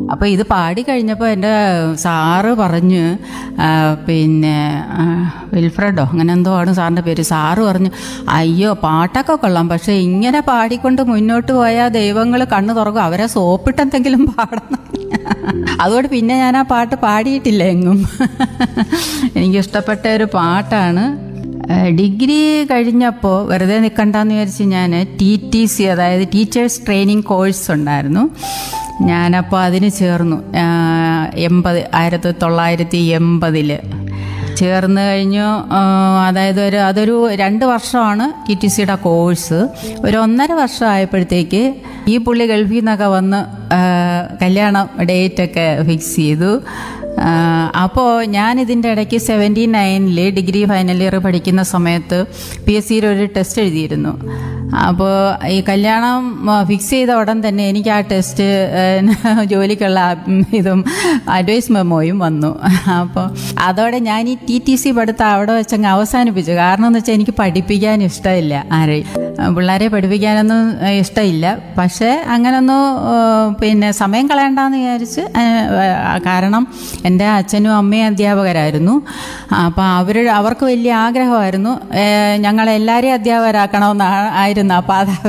അപ്പോൾ ഇത് പാടി കഴിഞ്ഞപ്പോൾ എൻ്റെ സാറ് പറഞ്ഞ് ആ, പിന്നെ ആ, വിൽഫ്രഡോ അങ്ങനെ എന്തോ ആണ് സാറിൻ്റെ പേര് സാറ് പറഞ്ഞു അയ്യോ പാട്ടൊക്കെ കൊള്ളാം പക്ഷേ ഇങ്ങനെ പാടിക്കൊണ്ട് മുന്നോട്ട് പോയാൽ ദൈവങ്ങൾ കണ്ണു തുറക്കും അവരെ സോപ്പിട്ടെന്തെങ്കിലും പാടണം അതുകൊണ്ട് പിന്നെ ഞാൻ ആ പാട്ട് പാടിയിട്ടില്ല എങ്ങും എനിക്കിഷ്ടപ്പെട്ട ഒരു പാട്ടാണ് ഏഹ് ഡിഗ്രി കഴിഞ്ഞപ്പോൾ വെറുതെ നിൽക്കണ്ടെന്ന് വിചാരിച്ച് ഞാൻ ടി ടി സി അതായത് ടീച്ചേഴ്സ് ട്രെയിനിങ് കോഴ്സ് ഉണ്ടായിരുന്നു ഞാനപ്പോൾ അതിന് ചേർന്നു ആഹ് എൺപത് ആയിരത്തി തൊള്ളായിരത്തി എൺപതിൽ ചേർന്ന് കഴിഞ്ഞു ആഹ് അതായത് ഒരു അതൊരു രണ്ട് വർഷമാണ് ടി ടി സിയുടെ കോഴ്സ് ഒരു ഒന്നര വർഷം ആയപ്പോഴത്തേക്ക് ഈ പുള്ളി ഗൾഫിൽ നിന്നൊക്കെ വന്ന് ആഹ് കല്യാണം ഡേറ്റൊക്കെ ഫിക്സ് ചെയ്തു അപ്പോൾ ഞാൻ ഇതിൻ്റെ ഇടയ്ക്ക് സെവൻറ്റി നയനിൽ ഡിഗ്രി ഫൈനൽ ഇയർ പഠിക്കുന്ന സമയത്ത് പി എസ് സിയിൽ ഒരു ടെസ്റ്റ് എഴുതിയിരുന്നു അപ്പോൾ ഈ കല്യാണം ഫിക്സ് ചെയ്ത ഉടൻ തന്നെ എനിക്ക് ആ ടെസ്റ്റ് ജോലിക്കുള്ള ഉം, ഇതും അഡ്വൈസ് മെമ്മോയും വന്നു അപ്പോൾ അതോടെ ഞാൻ ഈ ടി ടി സി പഠിത്തം അവിടെ വെച്ചങ്ങ് അവസാനിപ്പിച്ചു കാരണം എന്ന് വെച്ചാൽ എനിക്ക് പഠിപ്പിക്കാൻ ഇഷ്ടമില്ല ആരെയും പിള്ളേരെ പഠിപ്പിക്കാനൊന്നും ഏഹ്, ഇഷ്ടമില്ല പക്ഷേ അങ്ങനൊന്നും ഏഹ്, പിന്നെ സമയം കളയണ്ടെന്ന് വിചാരിച്ച് ഏഹ്, കാരണം എൻ്റെ അച്ഛനും അമ്മയും അധ്യാപകരായിരുന്നു അപ്പോൾ അവർ അവർക്ക് വലിയ ആഗ്രഹമായിരുന്നു ഏഹ്, ഞങ്ങളെല്ലാവരെയും അധ്യാപകരാക്കണമെന്ന് ആയിരുന്നു അപ്പോൾ അത്